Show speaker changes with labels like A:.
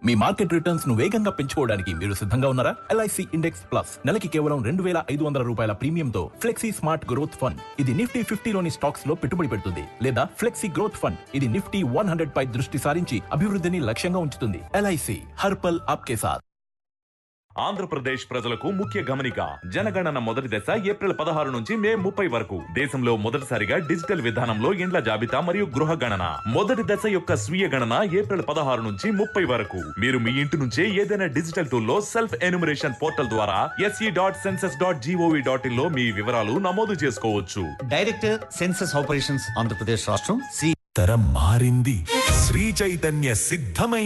A: మీ market returns ను వేగంగా పెంచుకోవడానికి మీరు సిద్ధంగా ఉన్నారా ఎల్ఐసి ఇండెక్స్ ప్లస్ నెలకి కేవలం రెండు వేల ఐదు వందల రూపాయల ప్రీమియంతో ఫ్లెక్సీ స్మార్ట్ గ్రోత్ ఫండ్ ఇది నిఫ్టీ ఫిఫ్టీలోని స్టాక్స్ లో పెట్టుబడి పెడుతుంది లేదా ఫ్లెక్సీ గ్రోత్ ఫండ్ ఇది నిఫ్టీ వన్ హండ్రెడ్ పై దృష్టి సారించి అభివృద్ధిని లక్ష్యంగా ఉంచుతుంది ఎల్ఐసి హర్పల్ ఆప్కే సాథ్
B: ఆంధ్రప్రదేశ్ ప్రజలకు ముఖ్య గమనిక జనగణన మొదటి దశ ఏప్రిల్ పదహారు నుంచి మే ముప్పై వరకు దేశంలో మొదటిసారిగా డిజిటల్ విధానంలో ఇండ్ల జాబితా మరియు గృహ గణన మొదటి దశ యొక్క స్వీయ గణన ఏప్రిల్ పదహారు నుంచి ముప్పై వరకు మీరు మీ ఇంటి నుంచే ఏదైనా డిజిటల్ టూల్ లో సెల్ఫ్ ఎన్యూమరేషన్ పోర్టల్ ద్వారా S E dot census dot G O V dot in లో మీ వివరాలు నమోదు చేసుకోవచ్చు
C: డైరెక్టర్ సెన్సస్ ఆపరేషన్స్ ఆంధ్రప్రదేశ్ రాష్ట్రం సి
D: తరం మారింది శ్రీ చైతన్య సిద్ధమైన